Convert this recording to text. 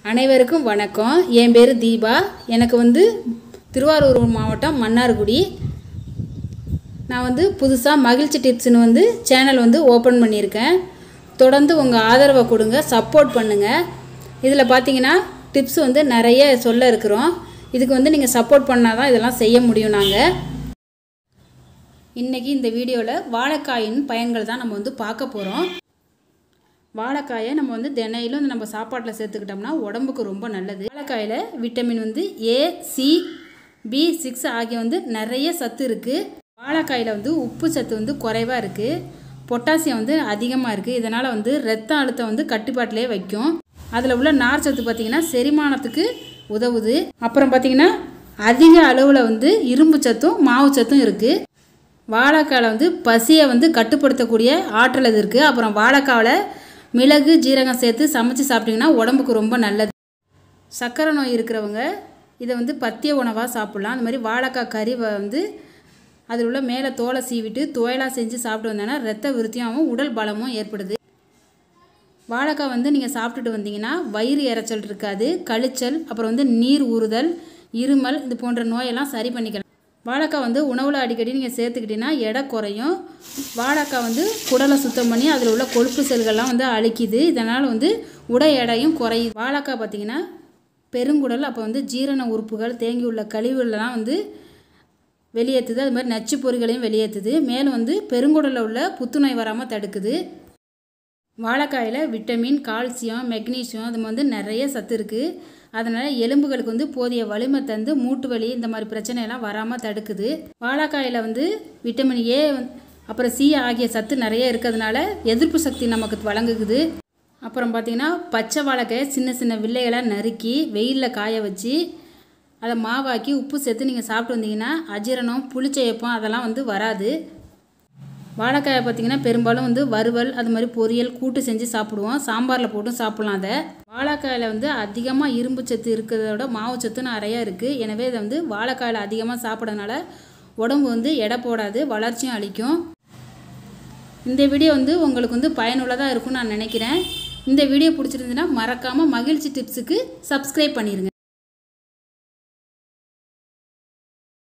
அனைவருக்கும் வணக்கம் என் பேர் தீபா எனக்கு வந்து திருவாரூர் மாவட்டம் மன்னார்குடி நான் வந்து புதுசாக மகிழ்ச்சி டிப்ஸ்னு வந்து சேனல் வந்து ஓப்பன் பண்ணியிருக்கேன் தொடர்ந்து உங்கள் ஆதரவை கொடுங்க சப்போர்ட் பண்ணுங்கள் இதில் பார்த்தீங்கன்னா டிப்ஸ் வந்து நிறைய சொல்ல இருக்கிறோம் இதுக்கு வந்து நீங்கள் சப்போர்ட் பண்ணால் தான் இதெல்லாம் செய்ய முடியும் நாங்கள் இன்றைக்கி இந்த வீடியோவில் வாழைக்காயின் பயன்கள் தான் நம்ம வந்து பார்க்க போகிறோம் வாழைக்காயை நம்ம வந்து தினையிலும் நம்ம சாப்பாட்டில் சேர்த்துக்கிட்டோம்னா உடம்புக்கு ரொம்ப நல்லது வாழைக்காயில் விட்டமின் வந்து ஏ சி பி சிக்ஸ் ஆகிய வந்து நிறைய சத்து இருக்குது வாழைக்காயில் வந்து உப்பு சத்து வந்து குறைவாக இருக்குது பொட்டாசியம் வந்து அதிகமாக இருக்குது இதனால் வந்து ரத்த அழுத்தம் வந்து கட்டுப்பாட்டிலே வைக்கும் அதில் உள்ள நார் சத்து பார்த்திங்கன்னா செரிமானத்துக்கு உதவுது அப்புறம் பார்த்திங்கன்னா அதிக அளவில் வந்து இரும்பு சத்தும் மாவு சத்தும் இருக்குது வாழைக்காயில் வந்து பசியை வந்து கட்டுப்படுத்தக்கூடிய ஆற்றல் இது இருக்குது அப்புறம் வாழைக்காவில் மிளகு ஜீரகம் சேர்த்து சமைச்சு சாப்பிட்டிங்கன்னா உடம்புக்கு ரொம்ப நல்லது சர்க்கரை நோய் இருக்கிறவங்க இதை வந்து பத்திய உணவாக சாப்பிட்லாம் அந்த மாதிரி வாழைக்காய் கறி வந்து அதில் உள்ள மேலே தோலை சீவிட்டு துவையலாக செஞ்சு சாப்பிட்டு வந்தோன்னா ரத்த விருத்தியாகவும் உடல் பலமும் ஏற்படுது வாழைக்காய் வந்து நீங்கள் சாப்பிட்டுட்டு வந்தீங்கன்னா வயிறு இறைச்சல் இருக்காது கழிச்சல் அப்புறம் வந்து நீர் ஊறுதல் இருமல் இது போன்ற நோயெல்லாம் சரி பண்ணிக்கலாம் வாழைக்காய் வந்து உணவில் அடிக்கடி நீங்கள் சேர்த்துக்கிட்டீங்கன்னா எடை குறையும் வாழைக்காய் வந்து குடலை சுத்தம் பண்ணி அதில் உள்ள கொழுப்பு செல்கள்லாம் வந்து அழிக்குது இதனால் வந்து உடை எடையும் குறையுது வாழைக்காய் பார்த்திங்கன்னா பெருங்குடல் அப்போ வந்து ஜீரண உறுப்புகள் தேங்கி உள்ள கழிவுகளெலாம் வந்து வெளியேற்றுது அது மாதிரி நச்சு பொறிகளையும் வெளியேற்றுது மேலும் வந்து பெருங்குடலில் உள்ள புத்துநோய் வராமல் தடுக்குது வாழைக்காயில் விட்டமின் கால்சியம் மெக்னீசியம் அது வந்து நிறைய சத்து இருக்குது அதனால் எலும்புகளுக்கு வந்து போதிய வலிமை தந்து மூட்டு வலி இந்த மாதிரி பிரச்சனையெல்லாம் வராமல் தடுக்குது வாழைக்காயில் வந்து விட்டமின் ஏ அப்புறம் சி ஆகிய சத்து நிறைய இருக்கிறதுனால எதிர்ப்பு சக்தி நமக்கு வழங்குகுது அப்புறம் பார்த்திங்கன்னா பச்சை வாழைக்காயை சின்ன சின்ன வில்லைகளாக நறுக்கி வெயிலில் காய வச்சு அதை மாவாக்கி உப்பு சேர்த்து நீங்கள் சாப்பிட்டு வந்தீங்கன்னா அஜீரணம் புளிச்சயப்பம் அதெல்லாம் வந்து வராது வாழைக்காயை பார்த்திங்கன்னா பெரும்பாலும் வந்து வறுவல் அது மாதிரி பொரியல் கூட்டு செஞ்சு சாப்பிடுவோம் சாம்பாரில் போட்டும் சாப்பிட்லாம் அதை வாழைக்காயில் வந்து அதிகமாக இரும்பு சத்து இருக்கிறதோட மாவு சத்து நிறையா இருக்குது எனவே இதை வந்து வாழைக்காயில் அதிகமாக சாப்பிட்றதுனால உடம்பு வந்து எடை போடாது வளர்ச்சியும் அளிக்கும் இந்த வீடியோ வந்து உங்களுக்கு வந்து பயனுள்ளதாக இருக்கும்னு நான் நினைக்கிறேன் இந்த வீடியோ பிடிச்சிருந்துன்னா மறக்காமல் மகிழ்ச்சி டிப்ஸுக்கு சப்ஸ்கிரைப் பண்ணிடுங்க